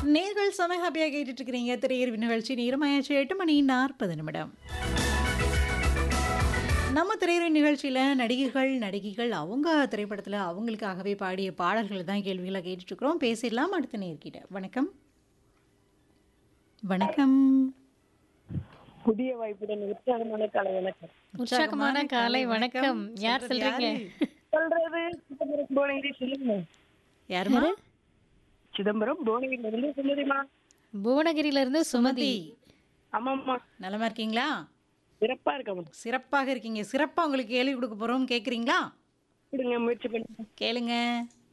நேர்கள் செம ஹாப்பியாக கேட்டுட்டு இருக்கிறீங்க திரையறிவு நிகழ்ச்சி நேரமாயாச்சு எட்டு மணி நாற்பது நிமிடம் நம்ம திரையறிவு நிகழ்ச்சியில் நடிகைகள் நடிகைகள் அவங்க திரைப்படத்தில் அவங்களுக்காகவே பாடிய பாடல்கள் தான் கேள்விகளை கேட்டுட்டு இருக்கிறோம் பேசிடலாம் அடுத்த நேர்கிட்ட வணக்கம் வணக்கம் புதிய வாய்ப்புடன் உற்சாகமான காலை வணக்கம் உற்சாகமான காலை வணக்கம் யார் சொல்றது சொல்றீங்க யாரு? சொல்றது சிதம்பரம் புவனகிரி சொல்லுங்க யாருமா சிதம்பரம் புவனகிரில இருந்து சொல்லுதுமா புவனகிரியில இருந்து சுமதி ஆமாம்மா நலமா இருக்கீங்களா சிறப்பா இருக்கமா சிறப்பாக இருக்கீங்க சிறப்பாக உங்களுக்கு கேள்வி கொடுக்க போகிறோம் கேட்குறீங்களா கொடுங்க முயற்சி பண்ணி கேளுங்க